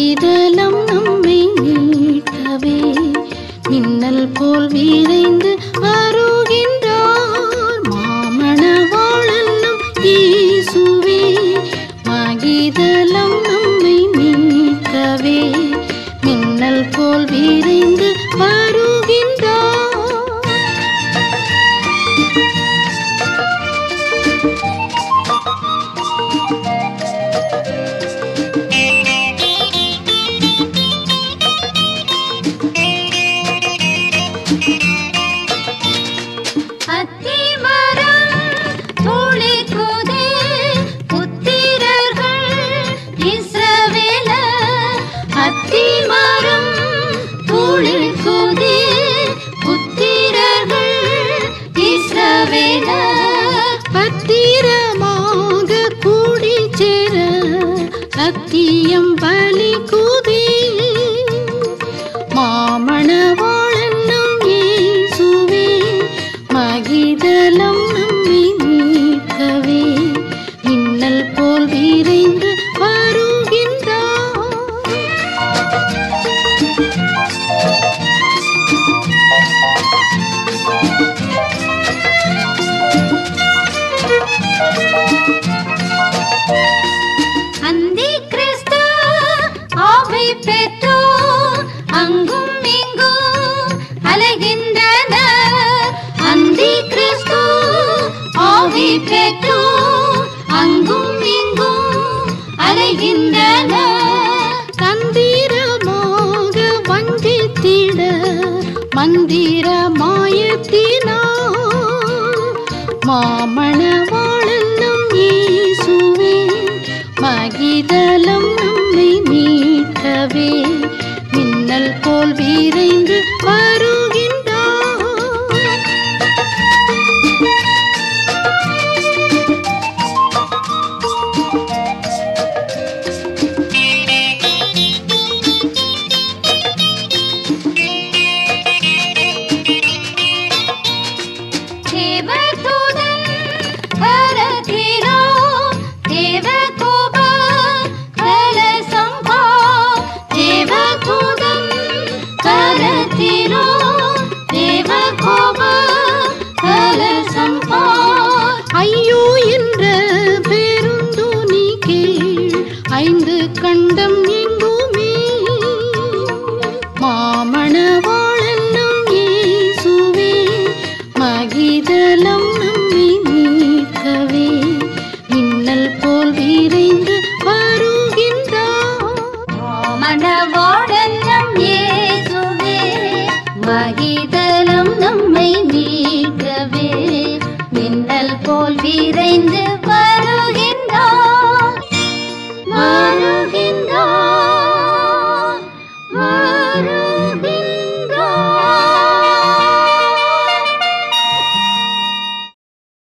மகிதலம் நம்மை மீட்கவே மின்னல் போல் விரைந்து வருகின்றார் மாமணவாளன் நம் இயேசுவே மகிதலம் நம்மை மீட்கவே மின்னல் போல் விரைந்து வருகின்றார் அத்திமரம் துளிக்குதே, புத்திரர்கள் இஸ்ரவேலர். அத்திமரம் துளிக்குதே, புத்திரர்கள் இஸ்ரவேலர். பத்திரமாக கூடிச் சேர சத்தியம் பலிக்குதே மாமணவாளன் நம் இயேசுவே மகிதலம் நம்மை மீட்கவே மின்னல் போல் விரைந்து வருகின்றார் அந்தி கிறிஸ்து ஆவை பெற்றோர் அங்கும் இங்கும் அலைகின்றனர் அந்தி கிறிஸ்து ஆவி பெற்றோர் அங்கும் இங்கும் அலைகின்றனர் தந்திரமாக வஞ்சித்திட மந்திர மாயத்தினார் மாமணவாளன் நம் இயேசுவே மகிதலம் நம்மை மீட்கவே மின்னல் போல் விரைந்து வருகின்றார் தேவதூதன் கரத்திலோ தேவகோப கலசம்பா தேவதூதன் கரத்திலோ தேவகோப கலசம்பா ஐயோ என்ற பெருந்தோனி கீழ் ஐந்து கண்டம் எங்குமே மாமணவாளன் நம் இயேசுவே மகிதலம் நம்மை மீட்கவே மின்னல் போல் விரைந்து வருகின்றார் மணவாளன் நம் இயேசுவே மகிதலம் நம்மை மீட்கவே மின்னல் போல் விரைந்து வ